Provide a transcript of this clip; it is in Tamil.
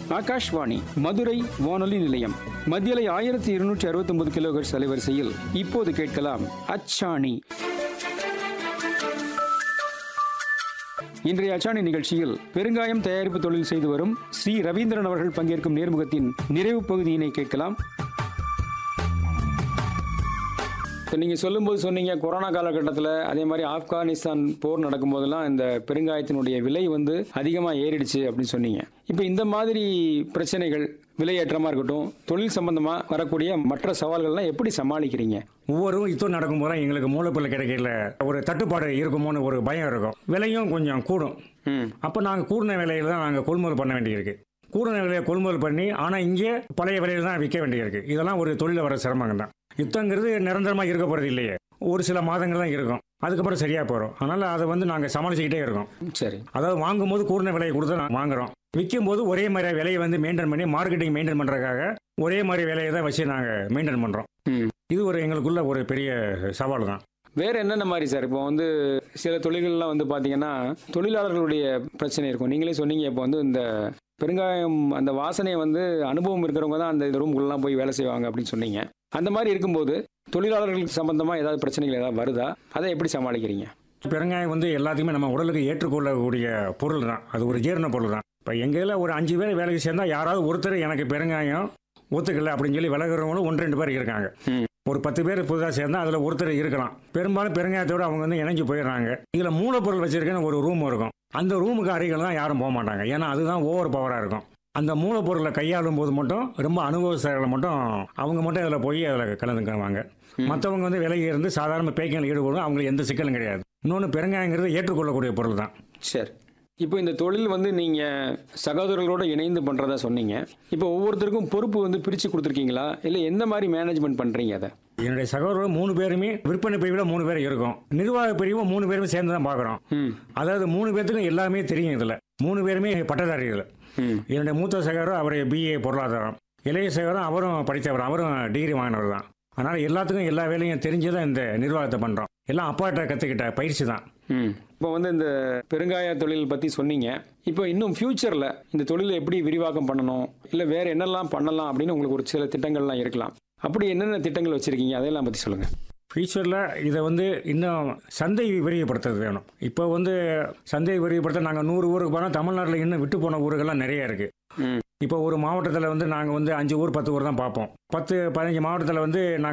ஆகாஷ்வாணி மதுரை வானொலி நிலையம் மத்தியலை ஆயிரத்தி இருநூற்றி அறுபத்தொன்பது கிலோஹெர்ட்ஸ் அலைவரிசையில் இப்போது கேட்கலாம் அச்சாணி இன்றைய அச்சாணி நிகழ்ச்சியில் பெருங்காயம் தயாரிப்பு தொழில் செய்து வரும் சி ரவீந்திரன் அவர்கள் பங்கேற்கும் நேர்முகத்தின் நிறைவு பகுதியினை கேட்கலாம் இப்போ நீங்கள் சொல்லும்போது சொன்னீங்க கொரோனா காலகட்டத்தில் அதே மாதிரி ஆப்கானிஸ்தான் போர் நடக்கும்போதெல்லாம் இந்த பெருங்காயத்தினுடைய விலை வந்து அதிகமாக ஏறிடுச்சு அப்படின்னு சொன்னீங்க இப்போ இந்த மாதிரி பிரச்சனைகள் விலையேற்றமாக இருக்கட்டும் தொழில் சம்பந்தமாக வரக்கூடிய மற்ற சவால்கள்லாம் எப்படி சமாளிக்கிறீங்க ஒவ்வொரு யுத்தம் நடக்கும்போது எங்களுக்கு மூலப்பொருள் கிடைக்கல ஒரு தட்டுப்பாடு இருக்குமோன்னு ஒரு பயம் இருக்கும் விலையும் கொஞ்சம் கூடும் ம் அப்போ நாங்கள் கூடின விலையில தான் நாங்கள் கொள்முதல் பண்ண வேண்டியிருக்கு கூடின விலையை கொள்முதல் பண்ணி ஆனால் இங்கே பழைய விலையில தான் விற்க வேண்டியிருக்கு இதெல்லாம் ஒரு தொழில வர சிரமங்க தான் யுத்தங்கிறது நிரந்தரமாக இருக்க போகிறது இல்லையே ஒரு சில மாதங்கள் தான் இருக்கும் அதுக்கப்புறம் சரியாக போகிறோம் அதனால் அதை வந்து நாங்கள் சமாளிச்சுக்கிட்டே இருக்கோம் சரி அதாவது வாங்கும்போது கூடின விலையை கொடுத்து நான் வாங்குறோம் விற்கும் போது ஒரே மாதிரி விலையை வந்து மெயின்டைன் பண்ணி மார்க்கெட்டிங் மெயின்டைன் பண்ணுறதுக்காக ஒரே மாதிரி விலையை தான் வச்சு நாங்கள் மெயின்டைன் பண்ணுறோம் ம் இது ஒரு எங்களுக்குள்ள ஒரு பெரிய சவால் தான் வேற என்னென்ன மாதிரி சார் இப்போ வந்து சில தொழில்கள்லாம் வந்து பார்த்தீங்கன்னா தொழிலாளர்களுடைய பிரச்சனை இருக்கும் நீங்களே சொன்னீங்க இப்போ வந்து இந்த பெருங்காயம் அந்த வாசனையை வந்து அனுபவம் இருக்கிறவங்க தான் அந்த ரூம்குள்ளலாம் போய் வேலை செய்வாங்க அப்படின்னு சொன்னீங்க அந்த மாதிரி இருக்கும்போது தொழிலாளர்களுக்கு சம்பந்தமாக ஏதாவது பிரச்சனைகள் ஏதாவது வருதா அதை எப்படி சமாளிக்கிறீங்க பெருங்காயம் வந்து எல்லாத்தையுமே நம்ம உடலுக்கு ஏற்றுக்கொள்ளக்கூடிய பொருள் தான் அது ஒரு ஜீரண பொருள் தான் இப்போ எங்கள் ஒரு அஞ்சு பேர் வேலைக்கு சேர்ந்தால் யாராவது ஒருத்தர் எனக்கு பெருங்காயம் ஒத்துக்கல அப்படின்னு சொல்லி விலகுறவங்களும் ஒன்று ரெண்டு பேர் இருக்காங்க ம். ஒரு பத்து பேர் புதுசாக சேர்ந்தால் அதில் ஒருத்தர் இருக்கலாம் பெரும்பாலும் பெருங்காயத்தோட அவங்க வந்து இணைஞ்சு போயிடுறாங்க இதில் மூலப்பொருள் வச்சிருக்கேன்னு ஒரு ரூம் இருக்கும் அந்த ரூமுக்கு அருகில் தான் யாரும் போக மாட்டாங்க ஏன்னா அதுதான் ஓவர் பவராக இருக்கும் அந்த மூலப்பொருளை கையாளும் போது மட்டும் ரொம்ப அனுபவஸ்தர்களை மட்டும் அவங்க மட்டும் அதில் போய் அதில் கலந்துக்குவாங்க மற்றவங்க வந்து விலகி இருந்து சாதாரண பேக்கிங்கில் ஈடுபடும் அவங்களுக்கு எந்த சிக்கலும் கிடையாது இன்னொன்று பெருங்காயங்கிறது ஏற்றுக்கொள்ளக்கூடிய பொருள் தான் சரி இப்போ இந்த தொழில் வந்து நீங்கள் சகோதரர்களோட இணைந்து பண்ணுறதா சொன்னீங்க இப்போ ஒவ்வொருத்தருக்கும் பொறுப்பு வந்து பிரித்து கொடுத்துருக்கீங்களா இல்லை எந்த மாதிரி மேனேஜ்மெண்ட் பண்ணுறீங்க அதை என்னுடைய சகோதரர்கள் மூணு பேருமே விற்பனை பிரிவில் மூணு பேர் இருக்கும் நிர்வாக பிரிவும் மூணு பேருமே சேர்ந்து தான் பார்க்குறோம் ம் அதாவது மூணு பேர்த்துக்கும் எல்லாமே தெரியும் இதில் மூணு பேருமே பட்டதாரி இதில் ம் என்னுடைய மூத்த சகோதரர் அவர் பிஏ பொருளாதாரம் இளைய சகோதரன் அவரும் படித்தவர் அவரும் டிகிரி வாங்கினவர் தான் அதனால் எல்லாத்துக்கும் எல்லா வேலையும் தெரிஞ்சு தான் இந்த நிர்வாகத்தை பண்ணுறோம் எல்லாம் அப்பாட்ட கற்றுக்கிட்ட பயிற்சி தான் ம் இப்போ வந்து இந்த பெருங்காய தொழில் பற்றி சொன்னீங்க இப்போ இன்னும் ஃப்யூச்சரில் இந்த தொழிலை எப்படி விரிவாக்கம் பண்ணணும் இல்லை வேறு என்னெல்லாம் பண்ணலாம் அப்படின்னு உங்களுக்கு ஒரு சில திட்டங்கள்லாம் இருக்கலாம் அப்படி என்னென்ன திட்டங்கள் வச்சுருக்கீங்க அதையெல்லாம் பற்றி சொல்லுங்கள் ஃபியூச்சரில் இதை வந்து இன்னும் சந்தை விரிவுபடுத்துறது வேணும் இப்போ வந்து சந்தை விரிவுபடுத்த நாங்கள் நூறு ஊருக்கு போனால் தமிழ்நாட்டில் இன்னும் விட்டு போன ஊர்கள்லாம் நிறைய இருக்குது ம் இப்போ ஒரு மாவட்டத்தில் வந்து நாங்கள் வந்து அஞ்சு ஊர் பத்து ஊர் தான் பார்ப்போம் பத்து பதினஞ்சு மாவட்டத்தில் வந்து நாங்கள்